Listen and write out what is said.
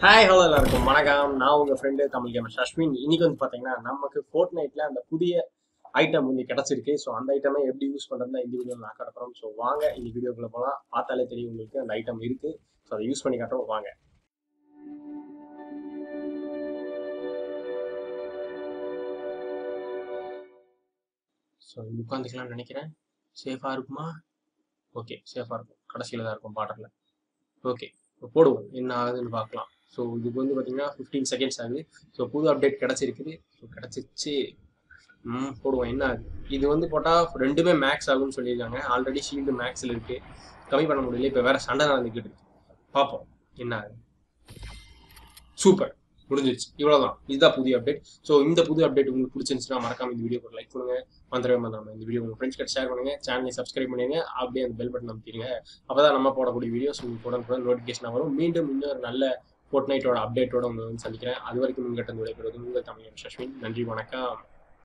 hi hello எல்லாருக்கும் வணக்கம் நான் உங்க ஃப்ரெண்டு தமிழ் கேமர் அஸ்வின் இன்னைக்கு வந்து பாத்தீங்கன்னா நமக்கு ஃபோர்ட் நைட்ல அந்த புதிய ஐட்டம் வந்து கிடைச்சிருக்கு ஸோ அந்த ஐட்டமை எப்படி யூஸ் பண்றதுனா இந்த வீடியோ நான் காட்டுறோம் ஸோ வாங்க இந்த வீடியோக்குள்ள போகலாம் பார்த்தாலே தெரியும் உங்களுக்கு அந்த ஐட்டம் இருக்கு ஸோ அதை யூஸ் பண்ணி காட்டுறோம் வாங்க ஸோ உட்காந்துக்கலாம்னு நினைக்கிறேன் சேஃபாக இருக்குமா ஓகே சேஃபாக இருக்கும் கடைசியில் தான் இருக்கும் பாட்டரில் ஓகே இப்போ போடுவோம் என்ன ஆகுதுன்னு பார்க்கலாம் ஸோ இதுக்கு வந்து பார்த்தீங்கன்னா ஃபிஃப்டீன் செகண்ட்ஸ் ஆகுது ஸோ புது அப்டேட் கிடச்சிருக்குது ஸோ கிடச்சிச்சு ம் போடுவோம் என்ன ஆகுது இது வந்து போட்டால் ரெண்டுமே மேக்ஸ் ஆகும்னு சொல்லியிருக்காங்க ஆல்ரெடி ஷீல்டு மேக்ஸில் இருக்குது கம்மி பண்ண முடியல இப்போ வேறு சண்டை நடந்துக்கிட்டு இருக்கு பார்ப்போம் என்ன ஆகுது சூப்பர் முடிஞ்சிருச்சு இவ்வளோதான் இதுதான் புதிய அப்டேட் ஸோ இந்த புது அப்டேட் உங்களுக்கு பிடிச்சிருந்துச்சுன்னா மறக்காம இந்த வீடியோக்கு லைக் பண்ணுங்க மந்திரவே மந்திரம் இந்த வீடியோ உங்கள் ஃப்ரெண்ட்ஸ் கிட்ட ஷேர் பண்ணுங்க சேனலை சப்ஸ்கிரைப் பண்ணுங்க அப்படியே அந்த பெல் பட்டன் அமைத்திருங்க அப்பதான் நம்ம போடக்கூடிய வீடியோஸ் உங்களுக்கு உடனுக்குடன் நோட்டிஃபிகேஷன் வரும் மீண்டும் இன்னொரு நல்ல ஃபோர்ட் நைட்டோட அப்டேட்டோட உங்களை வந்து சந்திக்கிறேன் அது வரைக்கும் உங்கள்கிட்ட விடைபெறுவது உங்கள் தமிழ் சஷ்வின் நன்றி வணக்கம்